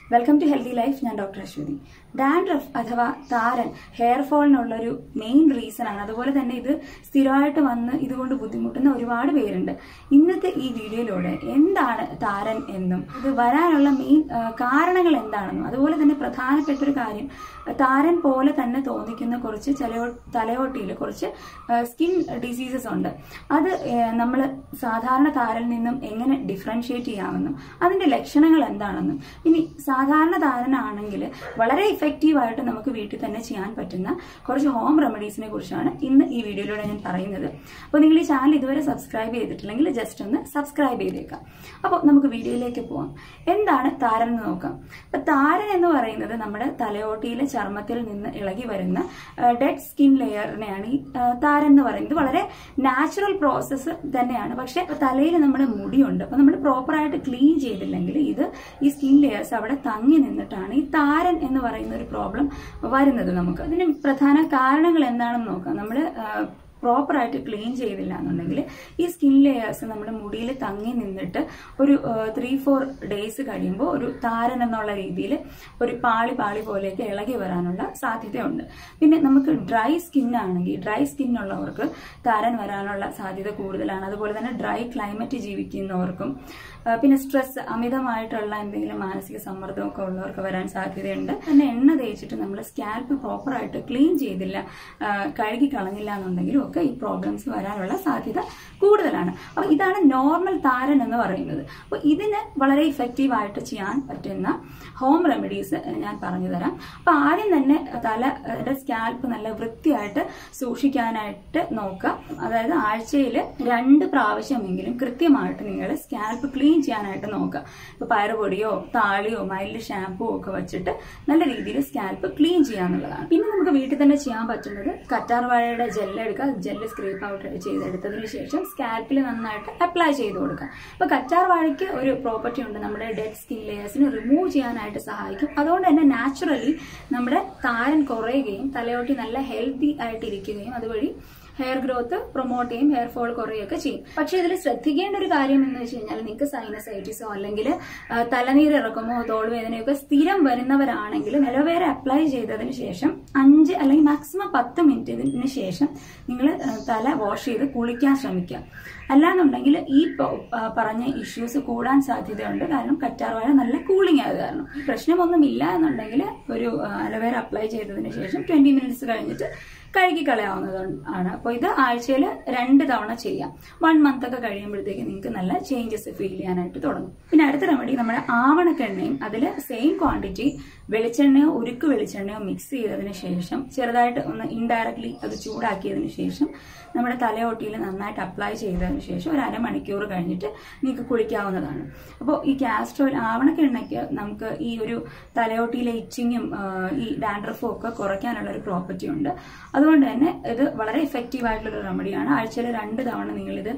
welcome to healthy life ഞാൻ doctor Aswathy dandruff അഥവാ താരൻ ഹെയർ ഫോളിനുള്ളൊരു മെയിൻ റീസൺ ആണ് അതുപോലെ തന്നെ ഇത് സ്ഥിരമായിട്ട് വന്ന് ഇതുകൊണ്ട് ബുദ്ധിമുട്ടുന്ന ഒരുപാട് പേരുണ്ട് ഇന്നത്തെ ഈ വീഡിയോയിലൂടെ എന്താണ് താരൻ എന്നും ഇത് വരാനുള്ള മെയിൻ കാരണങ്ങൾ എന്താണെന്നും അതുപോലെ തന്നെ പ്രധാനപ്പെട്ട ഒരു കാര്യം താരൻ പോലെ തന്നെ തോന്നിക്കുന്ന കുറച്ച് തലയോ തലയോട്ടിയിൽ കുറച്ച് സ്കിൻ ഡിസീസസ് ഉണ്ട് അത് നമ്മൾ സാധാരണ താരനിൽ നിന്നും എങ്ങനെ ഡിഫറൻഷിയേറ്റ് ചെയ്യാമെന്നും അതിന്റെ ലക്ഷണങ്ങൾ എന്താണെന്നും ഇനി സാധാരണ താരനാണെങ്കിൽ വളരെ ഇഫക്റ്റീവായിട്ട് നമുക്ക് വീട്ടിൽ തന്നെ ചെയ്യാൻ പറ്റുന്ന കുറച്ച് ഹോം റെമഡീസിനെ കുറിച്ചാണ് ഇന്ന് ഈ വീഡിയോയിലൂടെ ഞാൻ പറയുന്നത് അപ്പോൾ നിങ്ങൾ ഈ ചാനൽ ഇതുവരെ സബ്സ്ക്രൈബ് ചെയ്തിട്ടില്ലെങ്കിൽ ജസ്റ്റ് ഒന്ന് സബ്സ്ക്രൈബ് ചെയ്തേക്കാം അപ്പോൾ നമുക്ക് വീഡിയോയിലേക്ക് പോവാം എന്താണ് താരൻ എന്ന് നോക്കാം അപ്പൊ താരൻ എന്ന് പറയുന്നത് നമ്മുടെ തലയോട്ടിയിലെ ചർമ്മത്തിൽ നിന്ന് ഇളകി വരുന്ന ഡെഡ് സ്കിൻ ലെയറിനെയാണ് ഈ ആ, താരൻ എന്ന് പറയുന്നത് വളരെ നാച്ചുറൽ പ്രോസസ്സ് തന്നെയാണ് പക്ഷെ തലയിൽ നമ്മുടെ മുടിയുണ്ട് അപ്പൊ നമ്മൾ പ്രോപ്പറായിട്ട് ക്ലീൻ ചെയ്തില്ലെങ്കിൽ ഇത് ഈ സ്കിൻ ലെയേഴ്സ് അവിടെ തങ്ങി നിന്നിട്ടാണ് ഈ താരൻ എന്ന് പറയുന്ന ഒരു പ്രോബ്ലം വരുന്നത് നമുക്ക് അതിന് പ്രധാന കാരണങ്ങൾ എന്താണെന്ന് നോക്കാം നമ്മൾ പ്രോപ്പറായിട്ട് ക്ലീൻ ചെയ്തില്ല എന്നുണ്ടെങ്കിൽ ഈ സ്കിൻ ലെയേഴ്സ് നമ്മുടെ മുടിയിൽ തങ്ങി നിന്നിട്ട് ഒരു ത്രീ ഫോർ ഡേയ്സ് കഴിയുമ്പോൾ ഒരു താരൻ എന്നുള്ള രീതിയിൽ ഒരു പാളി പാളി പോലെയൊക്കെ ഇളകി വരാനുള്ള സാധ്യതയുണ്ട് പിന്നെ നമുക്ക് ഡ്രൈ സ്കിൻ ആണെങ്കിൽ ഡ്രൈ സ്കിൻ ഉള്ളവർക്ക് താരൻ വരാനുള്ള സാധ്യത കൂടുതലാണ് അതുപോലെ തന്നെ ഡ്രൈ ക്ലൈമറ്റ് ജീവിക്കുന്നവർക്കും ആ, പിന്നെ സ്ട്രെസ് അമിതമായിട്ടുള്ള എന്തെങ്കിലും മാനസിക സമ്മർദ്ദമൊക്കെ ഉള്ളവർക്ക് വരാൻ സാധ്യതയുണ്ട് പിന്നെ എണ്ണ തേച്ചിട്ട് നമ്മൾ സ്കാൽപ്പ് പ്രോപ്പറായിട്ട് ക്ലീൻ ചെയ്തില്ല ആ, കഴുകി കളഞ്ഞില്ല എന്നുണ്ടെങ്കിലും ഒക്കെ ഈ പ്രോബ്ലംസ് വരാനുള്ള സാധ്യത കൂടുതലാണ് അപ്പൊ ഇതാണ് നോർമൽ താരൻ എന്ന് പറയുന്നത് അപ്പൊ ഇതിന് വളരെ ഇഫക്റ്റീവ് ആയിട്ട് ചെയ്യാൻ പറ്റുന്ന ഹോം റെമഡീസ് ഞാൻ പറഞ്ഞു തരാം അപ്പൊ ആദ്യം തന്നെ തലയുടെ സ്കാൽപ്പ് നല്ല വൃത്തിയായിട്ട് സൂക്ഷിക്കാനായിട്ട് നോക്കുക അതായത് ആഴ്ചയിൽ രണ്ട് പ്രാവശ്യമെങ്കിലും കൃത്യമായിട്ട് നിങ്ങൾ സ്കാൽപ്പ് ക്ലീൻ ചെയ്യാനായിട്ട് നോക്കുക ഇപ്പൊ പയറുപൊടിയോ താളിയോ മൈൽഡ് ഷാമ്പൂ ഒക്കെ വെച്ചിട്ട് നല്ല രീതിയിൽ സ്കാൽപ്പ് ക്ലീൻ ചെയ്യാന്നുള്ളതാണ് പിന്നെ നമുക്ക് വീട്ടിൽ തന്നെ ചെയ്യാൻ പറ്റുന്നത് കറ്റാർ വാഴയുടെ ജെല്ല് എടുക്കുക ജെല്ല് സ്ക്രീപ്പ് ഔട്ട് ചെയ്തെടുത്തതിന് ശേഷം സ്കാൽപ്പിൽ നന്നായിട്ട് അപ്ലൈ ചെയ്ത് കൊടുക്കുക അപ്പൊ കറ്റാർ വാഴയ്ക്ക് ഒരു പ്രോപ്പർട്ടി ഉണ്ട് നമ്മുടെ ഡെഡ് സ്കിൻ ലെയേഴ്സിന് റിമൂവ് ചെയ്യാനായിട്ട് സഹായിക്കും അതുകൊണ്ട് തന്നെ നാച്ചുറലി നമ്മുടെ താരൻ കുറയുകയും തലയോട്ടി നല്ല ഹെൽത്തി ആയിട്ട് ഇരിക്കുകയും അതുവഴി ഹെയർ ഗ്രോത്ത് പ്രൊമോട്ട് ചെയ്യും ഹെയർ ഫോൾ കുറയുകയൊക്കെ ചെയ്യും പക്ഷെ ഇതിൽ ശ്രദ്ധിക്കേണ്ട ഒരു കാര്യം എന്ന് വെച്ച് കഴിഞ്ഞാൽ നിങ്ങൾക്ക് സൈനസൈറ്റിസോ അല്ലെങ്കിൽ തലനീര് ഇറക്കുമോ തോൾവേദനയൊക്കെ സ്ഥിരം വരുന്നവരാണെങ്കിൽ അലോവേര അപ്ലൈ ചെയ്തതിന് ശേഷം അഞ്ച് അല്ലെങ്കിൽ മാക്സിമം പത്ത് മിനിറ്റിന് ശേഷം നിങ്ങൾ തല വാഷ് ചെയ്ത് കുളിക്കാൻ ശ്രമിക്കുക അല്ലാന്നുണ്ടെങ്കിൽ ഈ പ- പ- പറഞ്ഞ ഇഷ്യൂസ് കൂടാൻ സാധ്യതയുണ്ട് കാരണം കറ്റാർവാഴ നല്ല കൂളിംഗ് ആയത് കാരണം പ്രശ്നമൊന്നും ഇല്ല എന്നുണ്ടെങ്കിൽ ഒരു അലോവേര അപ്ലൈ ചെയ്തതിന് ശേഷം ട്വന്റി മിനിറ്റ്സ് കഴിഞ്ഞിട്ട് കഴുകി കളയാവുന്നതാണ് ആണ് അപ്പോൾ ഇത് ആഴ്ചയിൽ രണ്ട് തവണ ചെയ്യാം വൺ മന്ത് ഒക്കെ കഴിയുമ്പോഴത്തേക്ക് നിങ്ങൾക്ക് നല്ല ചേഞ്ചസ് ഫീൽ ചെയ്യാനായിട്ട് തുടങ്ങും പിന്നെ അടുത്ത റെമഡി നമ്മുടെ ആവണക്കെണ്ണയും അതിൽ സെയിം ക്വാണ്ടിറ്റി വെളിച്ചെണ്ണയോ ഉരുക്ക് വെളിച്ചെണ്ണയോ മിക്സ് ചെയ്തതിന് ശേഷം ചെറുതായിട്ട് ഒന്ന് ഇൻഡയറക്ട്ലി അത് ചൂടാക്കിയതിന് ശേഷം നമ്മുടെ തലയോട്ടിയിൽ നന്നായിട്ട് അപ്ലൈ ചെയ്തതിന് ശേഷം ഒരു അരമണിക്കൂർ കഴിഞ്ഞിട്ട് നിങ്ങൾക്ക് കുളിക്കാവുന്നതാണ് അപ്പോൾ ഈ കാസ്ട്രോൾ ആവണക്കെണ്ണയ്ക്ക് നമുക്ക് ഈ ഒരു തലയോട്ടിയിലെ ഇച്ചിങ്ങും ഈ ഡാൻഡ്രഫും ഒക്കെ കുറയ്ക്കാനുള്ള ഒരു പ്രോപ്പർട്ടി ഉണ്ട് അതുകൊണ്ട് തന്നെ ഇത് വളരെ ഇഫക്റ്റീവ് ആയിട്ടുള്ള ഒരു റെമഡിയാണ് ആഴ്ചയിൽ രണ്ട് തവണ നിങ്ങളിത്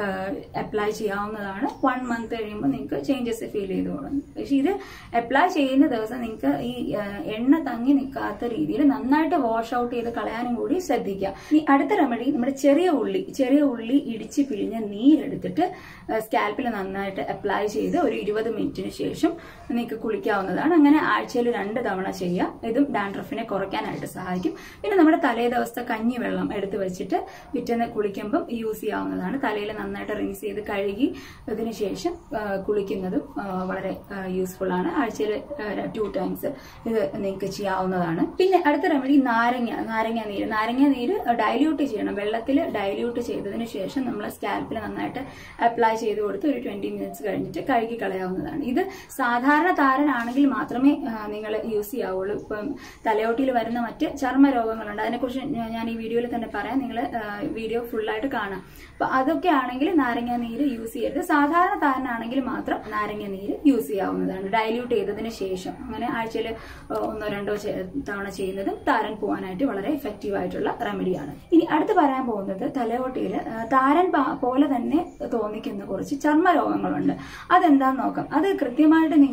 അപ്ലൈ ചെയ്യാവുന്നതാണ് വൺ മന്ത് കഴിയുമ്പോൾ നിങ്ങൾക്ക് ചേഞ്ചസ് ഫീൽ ചെയ്ത് തുടങ്ങും പക്ഷെ ഇത് അപ്ലൈ ചെയ്യുന്ന ദിവസം നിങ്ങൾക്ക് ഈ ആ, എണ്ണ തങ്ങി നിൽക്കാത്ത രീതിയിൽ നന്നായിട്ട് വാഷ് ഔട്ട് ചെയ്ത് കളയാനും കൂടി ശ്രദ്ധിക്കുക ഈ അടുത്ത റെമഡി നമ്മുടെ ചെറിയ ഉള്ളി ചെറിയ ഉള്ളി ഇടിച്ച് പിഴിഞ്ഞ നീരെടുത്തിട്ട് സ്കാൽപ്പിൽ നന്നായിട്ട് അപ്ലൈ ചെയ്ത് ഒരു ഇരുപത് മിനിറ്റിന് ശേഷം നിങ്ങൾക്ക് കുളിക്കാവുന്നതാണ് അങ്ങനെ ആഴ്ചയിൽ രണ്ട് തവണ ചെയ്യുക ഇതും ഡാൻഡ്രഫിനെ കുറയ്ക്കാനായിട്ട് സഹായിക്കും പിന്നെ നമ്മുടെ തലേ ദിവസത്തെ കഞ്ഞിവെള്ളം എടുത്ത് വെച്ചിട്ട് പിറ്റേന്ന് കുളിക്കുമ്പം യൂസ് ചെയ്യാവുന്നതാണ് തലയിൽ നന്നായിട്ട് റിൻസ് ചെയ്ത് കഴുകി അതിന് ശേഷം ആ, കുളിക്കുന്നതും ആ, വളരെ യൂസ്ഫുൾ ആണ് ആഴ്ചയിൽ ടു ടൈംസ് ഇത് നിങ്ങൾക്ക് ചെയ്യാവുന്നതാണ് പിന്നെ അടുത്ത റെമഡി നാരങ്ങ നാരങ്ങ നീര് നാരങ്ങ നീര് ഡൈല്യൂട്ട് ചെയ്യണം വെള്ളത്തിൽ ഡൈല്യൂട്ട് ചെയ്തതിന് ശേഷം നമ്മൾ സ്കാൽപ്പിൽ നന്നായിട്ട് അപ്ലൈ ചെയ്ത് കൊടുത്ത് ഒരു ട്വന്റി മിനിറ്റ്സ് കഴിഞ്ഞിട്ട് കഴുകി കളയാവുന്നതാണ് ഇത് സാധാരണ താരനാണെങ്കിൽ മാത്രമേ നിങ്ങൾ യൂസ് ചെയ്യാവുള്ളൂ ഇപ്പം തലയോട്ടിയിൽ വരുന്ന മറ്റ് ചർമ്മ രോഗങ്ങളുണ്ട് അതിനെക്കുറിച്ച് ഞാൻ- ഞാൻ ഈ വീഡിയോയിൽ തന്നെ പറയാം നിങ്ങൾ വീഡിയോ ഫുള്ളായിട്ട് കാണാം അപ്പൊ അതൊക്കെ ആണെങ്കിൽ നാരങ്ങ നീര് യൂസ് ചെയ്യരുത് സാധാരണ താരനാണെങ്കിൽ മാത്രം നാരങ്ങ നീര് യൂസ് ചെയ്യാവുന്നതാണ് ഡൈല്യൂട്ട് ചെയ്തതിന് ശേഷം അങ്ങനെ ആഴ്ചയിൽ ഒന്നോ രണ്ടോ ചെ- തവണ ചെയ്യുന്നതും താരൻ പോകാനായിട്ട് വളരെ എഫക്റ്റീവ് ആയിട്ടുള്ള റെമഡിയാണ് ഇനി അടുത്ത് പറയാൻ പോകുന്നത് തലയോട്ടിയിൽ താരൻ പ- പോലെ തന്നെ തോന്നിക്കുന്ന കുറച്ച് ചർമ്മ രോഗങ്ങളുണ്ട് അതെന്താന്ന് നോക്കാം അത് കൃത്യമായിട്ട് നിങ്ങൾ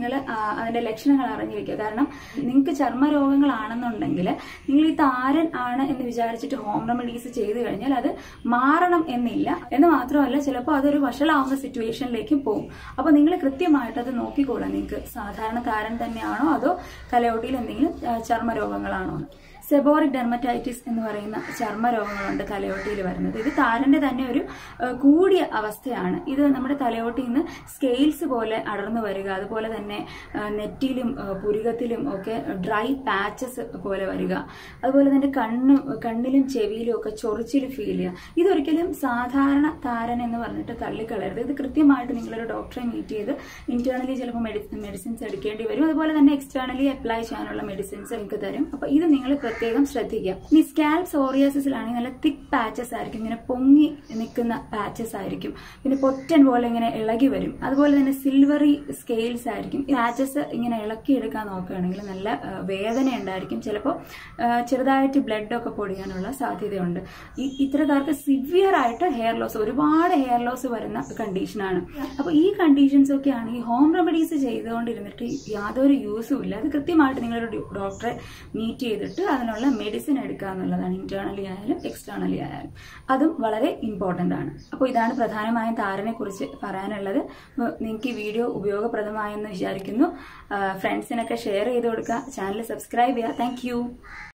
അതിന്റെ ലക്ഷണങ്ങൾ അറിഞ്ഞിരിക്കുക കാരണം നിങ്ങൾക്ക് ചർമ്മ രോഗങ്ങളാണെന്നുണ്ടെങ്കിൽ നിങ്ങൾ ഈ താരൻ ആണ് എന്ന് വിചാരിച്ചിട്ട് ഹോം റെമഡീസ് ചെയ്തു കഴിഞ്ഞാൽ അത് മാറണം എന്നില്ല എന്ന് മാത്രമല്ല ചിലപ്പോൾ അതൊരു വഷളാവുന്ന സിറ്റുവേഷനിലേക്ക് പോകും അപ്പോൾ നിങ്ങൾ കൃത്യമായിട്ട് അത് നോക്കിക്കോളാം നിങ്ങൾക്ക് സാധാരണ താരൻ തന്നെയാണോ അതോ തലയോട്ടിയിൽ എന്തെങ്കിലും ആ, ചർമ്മ രോഗങ്ങളാണോ എന്ന് സെബോറിക് ഡെർമറ്റൈറ്റിസ് എന്ന് പറയുന്ന ചർമ്മ രോഗങ്ങളുണ്ട് തലയോട്ടിയിൽ വരുന്നത് ഇത് താരന്റെ തന്നെ ഒരു ആ, കൂടിയ അവസ്ഥയാണ് ഇത് നമ്മുടെ തലയോട്ടിയിൽ നിന്ന് സ്കെയിൽസ് പോലെ അടർന്നു വരിക അതുപോലെ തന്നെ ആ, നെറ്റിയിലും ആ, പുരികത്തിലും ഒക്കെ ഡ്രൈ പാച്ചസ് പോലെ വരിക അതുപോലെ തന്നെ കണ്ണും കണ്ണിലും ചെവിയിലും ഒക്കെ ചൊറിച്ചിൽ ഫീൽ ചെയ്യുക ഇതൊരിക്കലും സാധാരണ താരൻ എന്ന് പറഞ്ഞിട്ട് തള്ളിക്കളയരുത് ഇത് കൃത്യമായിട്ട് നിങ്ങളൊരു ഡോക്ടറെ മീറ്റ് ചെയ്ത് ഇന്റേണലി ചിലപ്പോൾ മെഡിസിൻസ് എടുക്കേണ്ടി വരും അതുപോലെ തന്നെ എക്സ്റ്റേണലി അപ്ലൈ ചെയ്യാനുള്ള മെഡിസിൻസ് നിങ്ങൾക്ക് തരും അപ്പൊ ഇത് നിങ്ങൾ പ്രത്യേകം ശ്രദ്ധിക്കുക ഇനി സ്കാൽപ് സോറിയാസിസിലാണെങ്കിൽ നല്ല തിക്ക് പാച്ചസ് ആയിരിക്കും ഇങ്ങനെ പൊങ്ങി നിൽക്കുന്ന പാച്ചസ് ആയിരിക്കും പിന്നെ പൊറ്റൻ പോലെ ഇങ്ങനെ ഇളകി വരും അതുപോലെ തന്നെ സിൽവറി സ്കെയിൽസ് ആയിരിക്കും ഈ പാച്ചസ് ഇങ്ങനെ ഇളക്കിയെടുക്കാൻ നോക്കുകയാണെങ്കിൽ നല്ല ആ, വേദന ഉണ്ടായിരിക്കും ചിലപ്പോൾ ചെറുതായിട്ട് ബ്ലഡ് ഒക്കെ പൊടിയാനുള്ള സാധ്യതയുണ്ട് ഈ ഇത്തരക്കാർക്ക് സിവിയർ ആയിട്ട് ഹെയർ ലോസ് ഒരുപാട് ഹെയർ ലോസ് വരുന്ന കണ്ടീഷനാണ് അപ്പോൾ ഈ കണ്ടീഷൻസ് ഒക്കെയാണ് ഈ ഹോം റെമഡീസ് ചെയ്തുകൊണ്ടിരുന്നിട്ട് യാതൊരു യൂസും ഇല്ല അത് കൃത്യമായിട്ട് നിങ്ങളൊരു ഡോ- ഡോക്ടറെ മീറ്റ് ചെയ്തിട്ട് അതിനുള്ള മെഡിസിൻ എടുക്കുക എന്നുള്ളതാണ് ഇന്റേണലി ആയാലും എക്സ്റ്റേണലി ആയാലും അതും വളരെ ഇമ്പോർട്ടൻ്റ് ആണ് അപ്പോൾ ഇതാണ് പ്രധാനമായും താരനെ കുറിച്ച് പറയാനുള്ളത് അപ്പോൾ നിങ്ങൾക്ക് ഈ വീഡിയോ ഉപയോഗപ്രദമായെന്ന് വിചാരിക്കുന്നു ഫ്രണ്ട്സിനൊക്കെ ഷെയർ ചെയ്ത് കൊടുക്കുക ചാനൽ സബ്സ്ക്രൈബ് ചെയ്യുക താങ്ക്